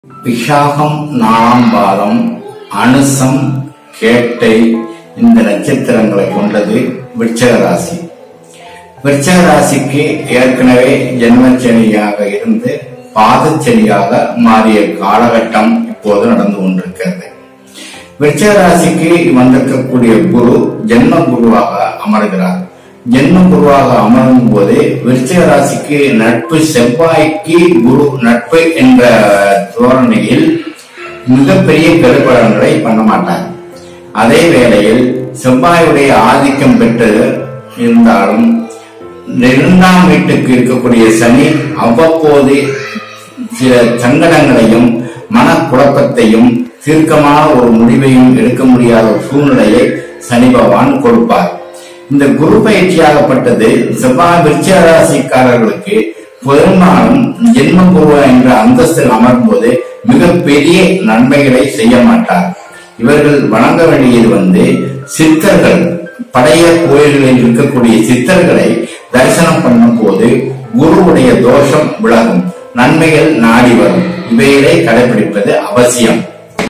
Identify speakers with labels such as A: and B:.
A: விசாகம் நாலாம் பாதம் அனுசம் கேட்டை இந்த நட்சத்திரங்களை கொண்டது விருச்சக ராசி விருச்சக ராசிக்கு ஏற்கனவே ஜென்மச்சனியாக இருந்து பாதச்சனியாக மாறிய காலகட்டம் இப்போது நடந்து கொண்டிருக்கிறது விருச்சக ராசிக்கு வந்திருக்கக்கூடிய குரு ஜென்ம குருவாக அமர்கிறார் ஜென்ம குருவாக அமரும் போது விருச்சிக ராசிக்கு நட்பு செவ்வாய்க்கு குரு நட்பு என்ற தோரணையில் மிகப்பெரிய கெடுபலன்களை பண்ண மாட்டார் அதே வேளையில் செவ்வாயுடைய ஆதிக்கம் பெற்று இருந்தாலும் இரண்டாம் வீட்டுக்கு இருக்கக்கூடிய சனி அவ்வப்போது சில சங்கடங்களையும் மனக்குழப்பத்தையும் தீர்க்கமான ஒரு முடிவையும் எடுக்க முடியாத ஒரு சூழ்நிலையை சனி பகவான் கொடுப்பார் இந்த குரு பயிற்சியாகப்பட்டது செவ்வாய் விருச்சிக ராசிக்காரர்களுக்கு பெரும்பாலும் ஜென்ம குரு என்ற அந்தஸ்தில் அமரும்போது மிகப்பெரிய நன்மைகளை செய்ய மாட்டார் இவர்கள் வணங்க வேண்டியது வந்து சித்தர்கள் பழைய கோயில்களில் இருக்கக்கூடிய சித்தர்களை தரிசனம் பண்ணும் போது குருவுடைய தோஷம் விலகும் நன்மைகள் நாடி வரும் இவைகளை கடைபிடிப்பது அவசியம்